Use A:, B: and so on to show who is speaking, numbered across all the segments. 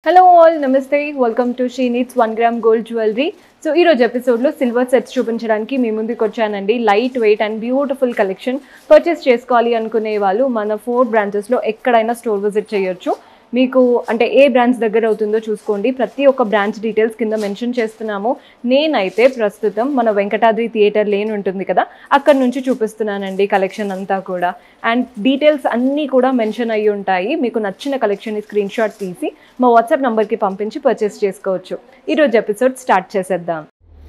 A: hello all నమస్తే welcome to She Needs one gram gold jewellery so ఈ రోజు ఎపిసోడ్లో సిల్వర్ సెట్స్ చూపించడానికి మీ ముందుకు వచ్చానండి light weight and beautiful collection purchase చేసుకోవాలి అనుకునే వాళ్ళు మన ఫోర్ బ్రాంచెస్లో ఎక్కడైనా స్టోర్ విజిట్ చేయొచ్చు మీకు అంటే ఏ బ్రాంచ్ దగ్గర అవుతుందో చూసుకోండి ప్రతి ఒక్క బ్రాంచ్ డీటెయిల్స్ కింద మెన్షన్ చేస్తున్నాము నేనైతే ప్రస్తుతం మన వెంకటాద్రి థియేటర్ లేన్ ఉంటుంది కదా అక్కడ నుంచి చూపిస్తున్నానండి కలెక్షన్ అంతా కూడా అండ్ డీటెయిల్స్ అన్నీ కూడా మెన్షన్ అయ్యి ఉంటాయి మీకు నచ్చిన కలెక్షన్ స్క్రీన్ షాట్ తీసి మా వాట్సాప్ నెంబర్కి పంపించి పర్చేస్ చేసుకోవచ్చు ఈరోజు ఎపిసోడ్ స్టార్ట్ చేసేద్దాం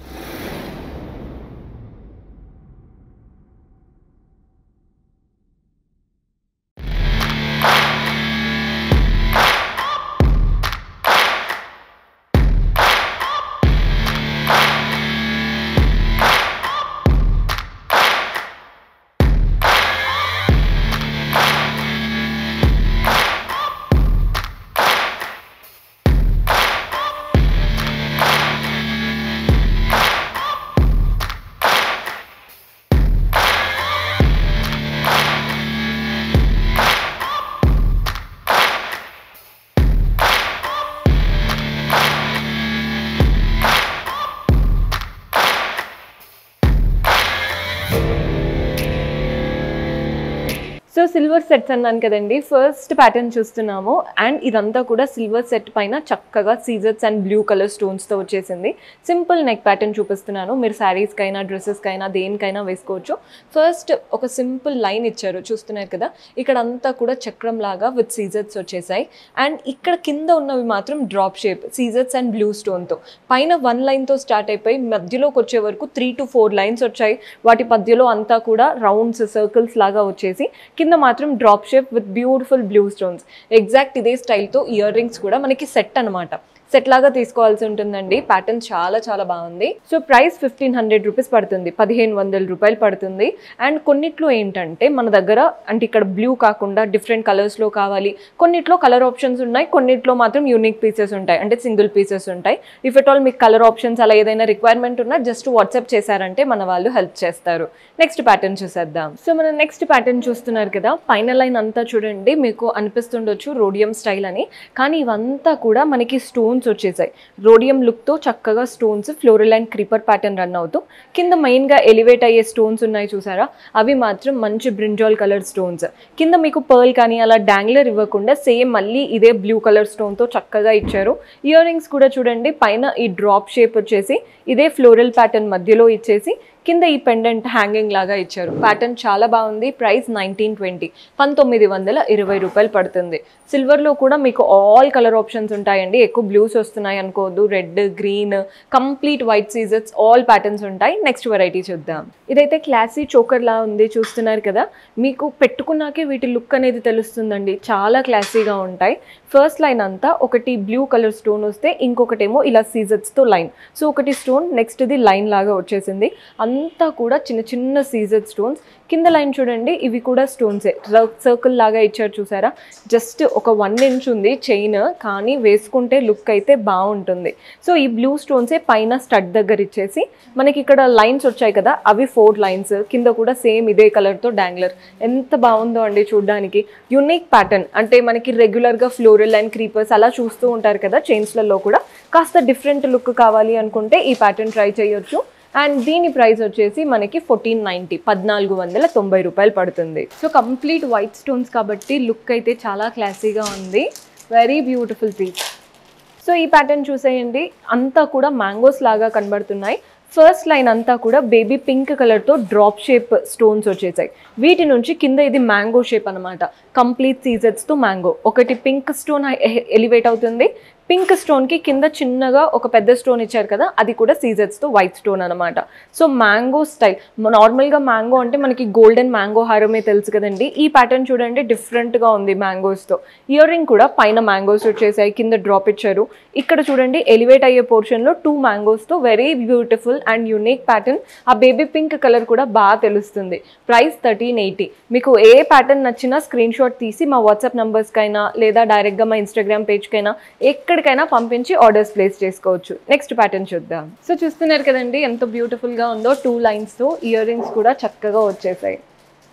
A: సో సిల్వర్ సెట్స్ అన్నాను కదండి ఫస్ట్ ప్యాటర్న్ చూస్తున్నాము అండ్ ఇదంతా కూడా సిల్వర్ సెట్ పైన చక్కగా సీజర్స్ అండ్ బ్లూ కలర్ స్టోన్స్తో వచ్చేసింది సింపుల్ నెక్ ప్యాటర్న్ చూపిస్తున్నాను మీరు శారీస్కైనా డ్రెస్సెస్కైనా దేనికైనా వేసుకోవచ్చు ఫస్ట్ ఒక సింపుల్ లైన్ ఇచ్చారు చూస్తున్నారు కదా ఇక్కడ అంతా కూడా చక్రం లాగా విత్ సీజర్స్ వచ్చేసాయి అండ్ ఇక్కడ కింద ఉన్నవి మాత్రం డ్రాప్ షేప్ సీజర్స్ అండ్ బ్లూ స్టోన్తో పైన వన్ లైన్తో స్టార్ట్ అయిపోయి మధ్యలోకి వచ్చే వరకు త్రీ టు ఫోర్ లైన్స్ వచ్చాయి వాటి మధ్యలో అంతా కూడా రౌండ్స్ సర్కిల్స్ లాగా వచ్చేసి కింద మాత్రం drop shape with beautiful blue stones exact ఇదే స్టైల్తో ఇయర్ రింగ్స్ కూడా మనకి సెట్ అనమాట సెట్ లాగా తీసుకోవాల్సి ఉంటుందండి ప్యాటర్న్ చాలా చాలా బాగుంది so price fifteen hundred rupees పడుతుంది పదిహేను వందల రూపాయలు పడుతుంది అండ్ కొన్నిట్లో ఏంటంటే మన దగ్గర అంటే ఇక్కడ బ్లూ కాకుండా డిఫరెంట్ కలర్స్లో కావాలి కొన్నిట్లో కలర్ ఆప్షన్స్ ఉన్నాయి కొన్నిట్లో మాత్రం యూనిక్ పీసెస్ ఉంటాయి అంటే సింగిల్ పీసెస్ ఉంటాయి ఇఫ్ ఎట్ ఆల్ మీకు కలర్ ఆప్షన్స్ అలా ఏదైనా రిక్వైర్మెంట్ ఉన్నా జస్ట్ వాట్సాప్ చేశారంటే మన వాళ్ళు హెల్ప్ చేస్తారు నెక్స్ట్ ప్యాటర్న్ చూసేద్దాం సో మనం నెక్స్ట్ ప్యాటర్న్ చూస్తున్నారు కదా పైన లైన్ అంతా చూడండి మీకు అనిపిస్తుండొచ్చు రోడియం స్టైల్ అని కానీ ఇవంతా కూడా మనకి స్టోన్స్ వచ్చేసాయి రోడియం లుక్తో చక్కగా stones floral and creeper pattern run అవుతూ కింద మెయిన్గా ఎలివేట్ అయ్యే స్టోన్స్ ఉన్నాయి చూసారా అవి మాత్రం మంచి బ్రింజాల్ కలర్ స్టోన్స్ కింద మీకు పర్ల్ కానీ అలా డాంగ్లర్ ఇవ్వకుండా సేమ్ మళ్ళీ ఇదే బ్లూ కలర్ స్టోన్తో చక్కగా ఇచ్చారు ఇయర్ రింగ్స్ కూడా చూడండి పైన ఈ డ్రాప్ షేప్ వచ్చేసి ఇదే ఫ్లోరల్ ప్యాటర్న్ మధ్యలో ఇచ్చేసి కింద ఈ పెండెంట్ హ్యాంగింగ్ లాగా ఇచ్చారు ప్యాటర్న్ చాలా బాగుంది ప్రైస్ నైన్టీన్ ట్వంటీ పంతొమ్మిది వందల ఇరవై రూపాయలు పడుతుంది సిల్వర్లో కూడా మీకు ఆల్ కలర్ ఆప్షన్స్ ఉంటాయండి ఎక్కువ బ్లూస్ వస్తున్నాయి అనుకోవద్దు రెడ్ గ్రీన్ కంప్లీట్ వైట్ సీజర్స్ ఆల్ ప్యాటర్న్స్ ఉంటాయి నెక్స్ట్ వెరైటీ చూద్దాం ఇదైతే క్లాసీ చోకర్ లా ఉంది చూస్తున్నారు కదా మీకు పెట్టుకున్నాకే వీటి లుక్ అనేది తెలుస్తుందండి చాలా క్లాసీగా ఉంటాయి ఫస్ట్ లైన్ అంతా ఒకటి బ్లూ కలర్ స్టోన్ వస్తే ఇంకొకటేమో ఇలా సీజర్స్తో లైన్ సో ఒకటి స్టోన్ నెక్స్ట్ది లైన్ లాగా వచ్చేసింది అంతా కూడా చిన్న చిన్న సీజర్ స్టోన్స్ కింద లైన్ చూడండి ఇవి కూడా స్టోన్సే సర్కిల్ లాగా ఇచ్చారు చూసారా జస్ట్ ఒక వన్ ఇంచ్ ఉంది చైన్ కానీ వేసుకుంటే లుక్ అయితే బాగుంటుంది సో ఈ బ్లూ స్టోన్సే పైన స్టడ్ దగ్గర ఇచ్చేసి మనకి ఇక్కడ లైన్స్ వచ్చాయి కదా అవి ఫోర్ లైన్స్ కింద కూడా సేమ్ ఇదే కలర్తో డాంగ్లర్ ఎంత బాగుందో అండి చూడడానికి యునిక్ ప్యాటర్న్ అంటే మనకి రెగ్యులర్గా ఫ్లోరల్ అండ్ క్రీపర్స్ అలా చూస్తూ ఉంటారు కదా చైన్స్లలో కూడా కాస్త డిఫరెంట్ లుక్ కావాలి అనుకుంటే ఈ ప్యాటర్న్ ట్రై చేయొచ్చు అండ్ దీని ప్రైస్ వచ్చేసి మనకి ఫోర్టీన్ నైంటీ పద్నాలుగు వందల తొంభై రూపాయలు పడుతుంది సో కంప్లీట్ వైట్ స్టోన్స్ కాబట్టి లుక్ అయితే చాలా క్లాసీగా ఉంది వెరీ బ్యూటిఫుల్ పీస్ సో ఈ ప్యాటర్న్ చూసేయండి అంతా కూడా మ్యాంగోస్ లాగా కనబడుతున్నాయి ఫస్ట్ లైన్ అంతా కూడా బేబీ పింక్ కలర్తో డ్రాప్ షేప్ స్టోన్స్ వచ్చేసాయి వీటి నుంచి కింద ఇది మ్యాంగో షేప్ అనమాట కంప్లీట్ సీజర్స్తో మ్యాంగో ఒకటి పింక్ స్టోన్ ఎలివేట్ అవుతుంది పింక్ స్టోన్కి కింద చిన్నగా ఒక పెద్ద స్టోన్ ఇచ్చారు కదా అది కూడా సీజర్స్తో వైట్ స్టోన్ అనమాట సో మ్యాంగో స్టైల్ నార్మల్గా మ్యాంగో అంటే మనకి గోల్డెన్ మ్యాంగో హారమే తెలుసు కదండి ఈ ప్యాటర్న్ చూడండి డిఫరెంట్గా ఉంది మ్యాంగోస్తో ఇయర్ రింగ్ కూడా పైన మ్యాంగోస్ వచ్చేసాయి కింద డ్రాప్ ఇచ్చారు ఇక్కడ చూడండి ఎలివేట్ అయ్యే పోర్షన్లో టూ మ్యాంగోస్తో very beautiful and unique pattern ఆ బేబీ పింక్ కలర్ కూడా బాగా తెలుస్తుంది ప్రైస్ థర్టీన్ ఎయిటీ మీకు ఏ ప్యాటర్న్ నచ్చినా స్క్రీన్ షాట్ తీసి మా వాట్సాప్ నంబర్స్కైనా లేదా డైరెక్ట్గా మా ఇన్స్టాగ్రామ్ పేజ్కైనా ఎక్కడికైనా పంపించి ఆర్డర్స్ ప్లేస్ చేసుకోవచ్చు నెక్స్ట్ ప్యాటర్న్ చూద్దాం సో చూస్తున్నారు కదండి ఎంత బ్యూటిఫుల్గా ఉందో టూ లైన్స్తో ఇయర్ రింగ్స్ కూడా చక్కగా వచ్చేసాయి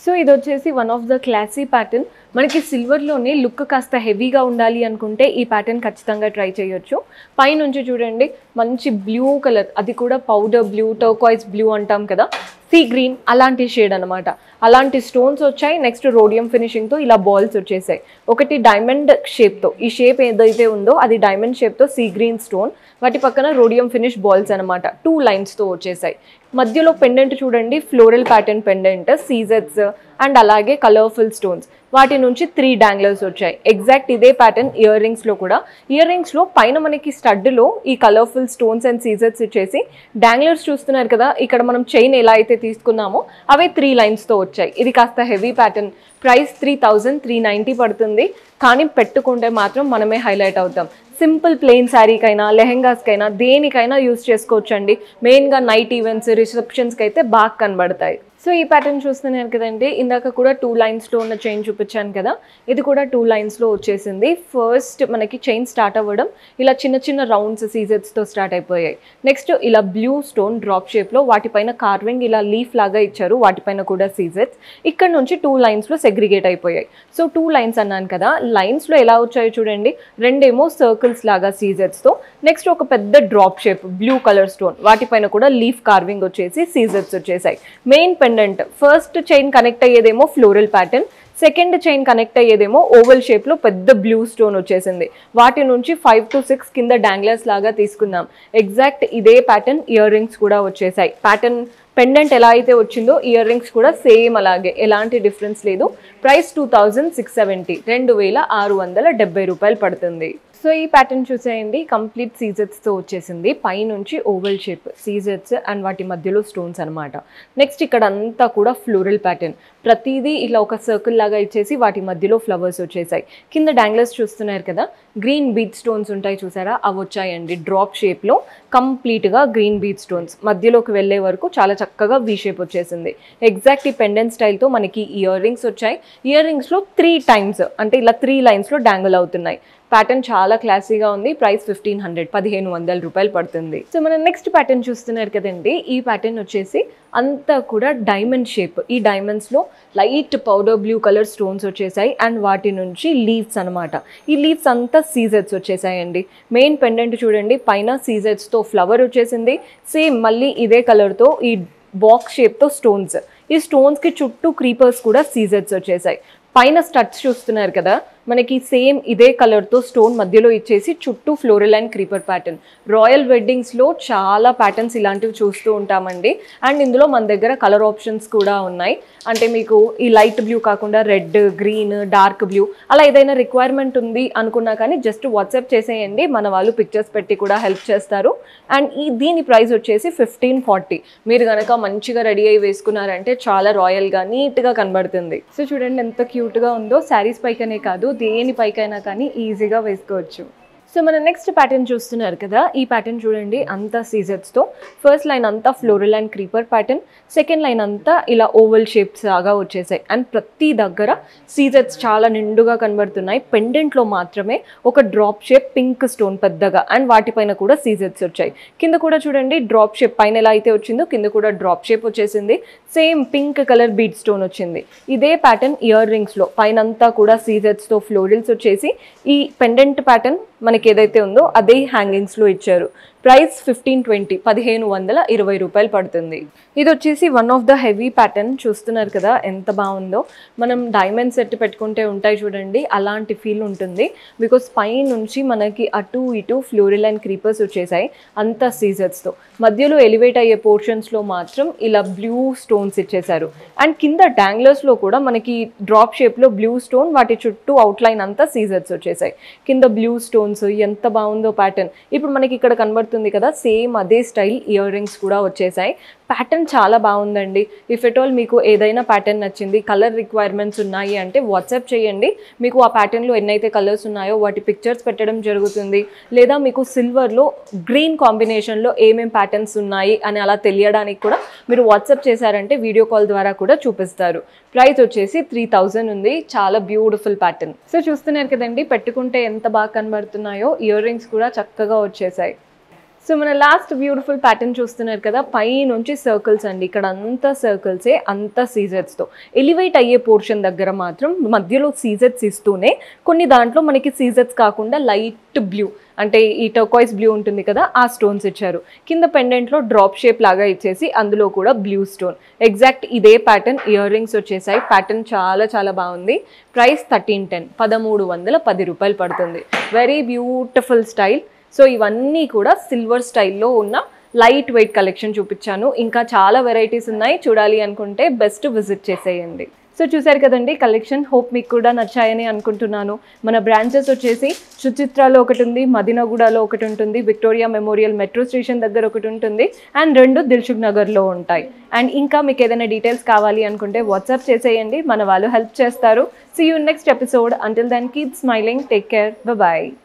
A: సో ఇది వచ్చేసి one of the classy pattern మనకి సిల్వర్లోనే లుక్ కాస్త హెవీగా ఉండాలి అనుకుంటే ఈ ప్యాటర్న్ ఖచ్చితంగా ట్రై చేయొచ్చు పైనుంచి చూడండి మంచి బ్లూ కలర్ అది కూడా పౌడర్ బ్లూ టర్కాయిస్ బ్లూ అంటాం కదా సీ గ్రీన్ అలాంటి షేడ్ అనమాట అలాంటి స్టోన్స్ వచ్చాయి నెక్స్ట్ రోడియం ఫినిషింగ్తో ఇలా బాల్స్ వచ్చేసాయి ఒకటి డైమండ్ షేప్తో ఈ షేప్ ఏదైతే ఉందో అది డైమండ్ షేప్తో సీ గ్రీన్ స్టోన్ వాటి పక్కన రోడియం ఫినిష్ బాల్స్ అనమాట టూ లైన్స్తో వచ్చేసాయి మధ్యలో పెండెంట్ చూడండి ఫ్లోరల్ ప్యాటర్న్ పెండెంట్ సీజెట్స్ అండ్ అలాగే కలర్ఫుల్ స్టోన్స్ వాటి నుంచి త్రీ డాంగ్లర్స్ వచ్చాయి ఎగ్జాక్ట్ ఇదే ప్యాటర్న్ ఇయర్ రింగ్స్లో కూడా ఇయర్ రింగ్స్లో పైన మనకి స్టడ్లో ఈ కలర్ఫుల్ స్టోన్స్ అండ్ సీజర్స్ ఇచ్చేసి డాంగ్లర్స్ చూస్తున్నారు కదా ఇక్కడ మనం చైన్ ఎలా అయితే తీసుకున్నామో అవే త్రీ లైన్స్తో వచ్చాయి ఇది కాస్త heavy pattern price three thousand three ninety పడుతుంది కానీ పెట్టుకుంటే మాత్రం మనమే హైలైట్ అవుతాం సింపుల్ ప్లెయిన్ శారీకైనా లెహెంగాస్కైనా దేనికైనా యూస్ చేసుకోవచ్చండి మెయిన్గా నైట్ ఈవెంట్స్ రిసెప్షన్స్కి అయితే బాగా కనబడతాయి సో ఈ ప్యాటర్న్ చూస్తున్నారు కదండి ఇందాక కూడా టూ లైన్స్లో ఉన్న చైన్ చూపించాను కదా ఇది కూడా టూ లైన్స్లో వచ్చేసింది ఫస్ట్ మనకి చైన్ స్టార్ట్ అవ్వడం ఇలా చిన్న చిన్న రౌండ్స్ సీజర్స్తో స్టార్ట్ అయిపోయాయి నెక్స్ట్ ఇలా బ్లూ స్టోన్ డ్రాప్ షేప్లో వాటిపైన కార్వింగ్ ఇలా లీఫ్ లాగా ఇచ్చారు వాటిపైన కూడా సీజర్స్ ఇక్కడ నుంచి టూ లైన్స్లో సెగ్రిగేట్ అయిపోయాయి సో టూ లైన్స్ అన్నాను కదా లైన్స్లో ఎలా వచ్చాయో చూడండి రెండేమో సర్కిల్స్ లాగా సీజర్స్తో నెక్స్ట్ ఒక పెద్ద drop shape blue colour stone వాటిపైన కూడా లీఫ్ కార్వింగ్ వచ్చేసి సీజర్స్ వచ్చేసాయి main pendant first chain connect అయ్యేదేమో floral pattern second chain connect అయ్యేదేమో ఓవల్ షేప్లో పెద్ద బ్లూ స్టోన్ వచ్చేసింది వాటి నుంచి ఫైవ్ టు సిక్స్ కింద డాంగ్లర్స్ లాగా తీసుకుందాం ఎగ్జాక్ట్ ఇదే ప్యాటర్న్ ఇయర్ రింగ్స్ కూడా వచ్చేసాయి ప్యాటర్న్ పెండెంట్ ఎలా అయితే వచ్చిందో ఇయర్ రింగ్స్ కూడా సేమ్ అలాగే ఎలాంటి డిఫరెన్స్ లేదు price two thousand six seventy రెండు వేల ఆరు వందల డెబ్బై రూపాయలు పడుతుంది సో ఈ ప్యాటర్న్ చూసేయండి కంప్లీట్ సీజర్స్తో వచ్చేసింది పైనుంచి ఓవల్ షేప్ సీజర్స్ అండ్ వాటి మధ్యలో స్టోన్స్ అనమాట నెక్స్ట్ ఇక్కడ అంతా కూడా ఫ్లోరల్ ప్యాటర్న్ ప్రతిదీ ఇలా ఒక సర్కిల్ లాగా ఇచ్చేసి వాటి మధ్యలో ఫ్లవర్స్ వచ్చేసాయి కింద డాంగ్లర్స్ చూస్తున్నారు కదా గ్రీన్ బీట్ స్టోన్స్ ఉంటాయి చూసారా అవి వచ్చాయండి డ్రాప్ షేప్లో కంప్లీట్గా గ్రీన్ బీట్ స్టోన్స్ మధ్యలోకి వెళ్ళే వరకు చాలా చక్కగా వీ షేప్ వచ్చేసింది ఎగ్జాక్ట్ ఈ పెండెంట్ స్టైల్తో మనకి ఇయర్ రింగ్స్ వచ్చాయి ఇయర్ రింగ్స్లో త్రీ టైమ్స్ అంటే ఇలా త్రీ లైన్స్లో డాంగిల్ అవుతున్నాయి ప్యాటర్న్ చాలా క్లాసీగా ఉంది ప్రైస్ ఫిఫ్టీన్ హండ్రెడ్ పదిహేను వందల రూపాయలు పడుతుంది సో మనం నెక్స్ట్ ప్యాటర్న్ చూస్తున్నారు కదండి ఈ ప్యాటర్న్ వచ్చేసి అంతా కూడా డైమండ్ షేప్ ఈ డైమండ్స్లో light powder blue colour stones వచ్చేసాయి అండ్ వాటి నుంచి లీవ్స్ అనమాట ఈ లీవ్స్ అంతా సీజర్స్ వచ్చేసాయండి మెయిన్ పెండెంట్ చూడండి పైన సీజర్స్తో ఫ్లవర్ వచ్చేసింది సేమ్ మళ్ళీ ఇదే కలర్తో ఈ బాక్స్ షేప్తో స్టోన్స్ ఈ స్టోన్స్కి చుట్టూ క్రీపర్స్ కూడా సీజర్స్ వచ్చేసాయి పైన స్టడ్స్ చూస్తున్నారు కదా మనకి సేమ్ ఇదే కలర్తో స్టోన్ మధ్యలో ఇచ్చేసి చుట్టూ floral and creeper pattern royal వెడ్డింగ్స్లో చాలా ప్యాటర్న్స్ ఇలాంటివి చూస్తూ ఉంటామండి అండ్ ఇందులో మన దగ్గర కలర్ ఆప్షన్స్ కూడా ఉన్నాయి అంటే మీకు ఈ లైట్ బ్లూ కాకుండా రెడ్ గ్రీన్ డార్క్ బ్లూ అలా ఏదైనా రిక్వైర్మెంట్ ఉంది అనుకున్నా కానీ జస్ట్ వాట్సాప్ చేసేయండి మన వాళ్ళు పిక్చర్స్ పెట్టి కూడా హెల్ప్ చేస్తారు అండ్ ఈ దీని ప్రైస్ వచ్చేసి ఫిఫ్టీన్ ఫార్టీ మీరు కనుక మంచిగా రెడీ అయ్యి వేసుకున్నారంటే చాలా రాయల్గా నీట్గా కనబడుతుంది సో చూడండి ఎంత క్యూట్గా ఉందో శారీస్ పైకనే కాదు దేని పైకైనా కానీ ఈజీగా వేసుకోవచ్చు సో మన నెక్స్ట్ ప్యాటర్న్ చూస్తున్నారు కదా ఈ ప్యాటర్న్ చూడండి అంతా సీజర్స్తో ఫస్ట్ లైన్ అంతా floral and creeper pattern second line అంతా ఇలా ఓవల్ షేప్స్ లాగా వచ్చేసాయి అండ్ ప్రతి దగ్గర సీజర్స్ చాలా నిండుగా కనబడుతున్నాయి పెండెంట్లో మాత్రమే ఒక డ్రాప్ షేప్ పింక్ స్టోన్ పెద్దగా అండ్ వాటిపైన కూడా సీజర్స్ వచ్చాయి కింద కూడా చూడండి డ్రాప్ షేప్ పైన ఎలా అయితే వచ్చిందో కింద కూడా డ్రాప్ షేప్ వచ్చేసింది same pink colour bead stone వచ్చింది ఇదే ప్యాటర్న్ ఇయర్ రింగ్స్లో పైన అంతా కూడా సీజర్స్తో ఫ్లోరిల్స్ వచ్చేసి ఈ పెండెంట్ ప్యాటర్న్ మనకి ఏదైతే ఉందో అదే హ్యాంగింగ్స్లో ఇచ్చారు ప్రైస్ ఫిఫ్టీన్ ట్వంటీ పదిహేను వందల ఇరవై రూపాయలు పడుతుంది ఇది వచ్చేసి one of the heavy pattern చూస్తున్నారు కదా ఎంత బాగుందో మనం డైమండ్ సెట్ పెట్టుకుంటే ఉంటాయి చూడండి అలాంటి ఫీల్ ఉంటుంది బికాస్ పై నుంచి మనకి అటు ఇటు ఫ్లోరిల్ అండ్ క్రీపర్స్ వచ్చేసాయి అంత సీజర్స్తో మధ్యలో ఎలివేట్ అయ్యే పోర్షన్స్లో మాత్రం ఇలా బ్లూ స్టోన్స్ ఇచ్చేసారు అండ్ కింద డాంగ్లర్స్లో కూడా మనకి డ్రాప్ షేప్లో బ్లూ స్టోన్ వాటి చుట్టూ అవుట్లైన్ అంతా సీజర్స్ వచ్చేసాయి కింద బ్లూ స్టోన్స్ ఎంత బాగుందో ప్యాటర్న్ ఇప్పుడు మనకి ఇక్కడ కనబడుతుంది కదా సేమ్ అదే స్టైల్ ఇయర్ రింగ్స్ కూడా వచ్చేసాయి ప్యాటర్న్ చాలా బాగుందండి ఇఫ్ ఎట్ ఆల్ మీకు ఏదైనా ప్యాటర్న్ నచ్చింది కలర్ రిక్వైర్మెంట్స్ ఉన్నాయి అంటే వాట్సాప్ చేయండి మీకు ఆ ప్యాటర్న్లో ఎన్నైతే కలర్స్ ఉన్నాయో వాటి పిక్చర్స్ పెట్టడం జరుగుతుంది లేదా మీకు సిల్వర్లో గ్రీన్ కాంబినేషన్లో ఏమేం ప్యాటర్న్స్ ఉన్నాయి అని అలా తెలియడానికి కూడా మీరు వాట్సాప్ చేశారంటే వీడియో కాల్ ద్వారా కూడా చూపిస్తారు ప్రైస్ వచ్చేసి త్రీ థౌజండ్ ఉంది చాలా బ్యూటిఫుల్ ప్యాటర్న్ సో చూస్తున్నారు కదండి పెట్టుకుంటే ఎంత బాగా కనబడుతున్నాయో ఇయర్ రింగ్స్ కూడా చక్కగా వచ్చేసాయి సో మన లాస్ట్ బ్యూటిఫుల్ ప్యాటర్న్ చూస్తున్నారు కదా పై నుంచి సర్కిల్స్ అండి ఇక్కడ అంతా సర్కిల్సే అంతా సీజర్స్తో ఎలివేట్ అయ్యే పోర్షన్ దగ్గర మాత్రం మధ్యలో సీజర్స్ ఇస్తూనే కొన్ని దాంట్లో మనకి సీజర్స్ కాకుండా లైట్ బ్లూ అంటే ఈ టర్కాయిస్ బ్లూ ఉంటుంది కదా ఆ స్టోన్స్ ఇచ్చారు కింద పెండెంట్లో డ్రాప్ షేప్ లాగా ఇచ్చేసి అందులో కూడా బ్లూ స్టోన్ ఎగ్జాక్ట్ ఇదే ప్యాటర్న్ ఇయర్ రింగ్స్ వచ్చేసాయి ప్యాటర్న్ చాలా చాలా బాగుంది ప్రైస్ థర్టీన్ టెన్ పదమూడు వందల పది రూపాయలు పడుతుంది వెరీ బ్యూటిఫుల్ స్టైల్ సో ఇవన్నీ కూడా సిల్వర్ స్టైల్లో ఉన్న లైట్ వెయిట్ కలెక్షన్ చూపించాను ఇంకా చాలా వెరైటీస్ ఉన్నాయి చూడాలి అనుకుంటే బెస్ట్ విజిట్ చేసేయండి సో చూసారు కదండి కలెక్షన్ హోప్ మీకు కూడా నచ్చాయని అనుకుంటున్నాను మన బ్రాంచెస్ వచ్చేసి సుచిత్రాలో ఒకటి ఉంది మదినగూడలో ఒకటి ఉంటుంది విక్టోరియా మెమోరియల్ మెట్రో స్టేషన్ దగ్గర ఒకటి ఉంటుంది అండ్ రెండు దిల్సుఖ్ నగర్లో ఉంటాయి అండ్ ఇంకా మీకు ఏదైనా డీటెయిల్స్ కావాలి అనుకుంటే వాట్సాప్ చేసేయండి మన వాళ్ళు హెల్ప్ చేస్తారు see you next episode until then keep smiling take care bye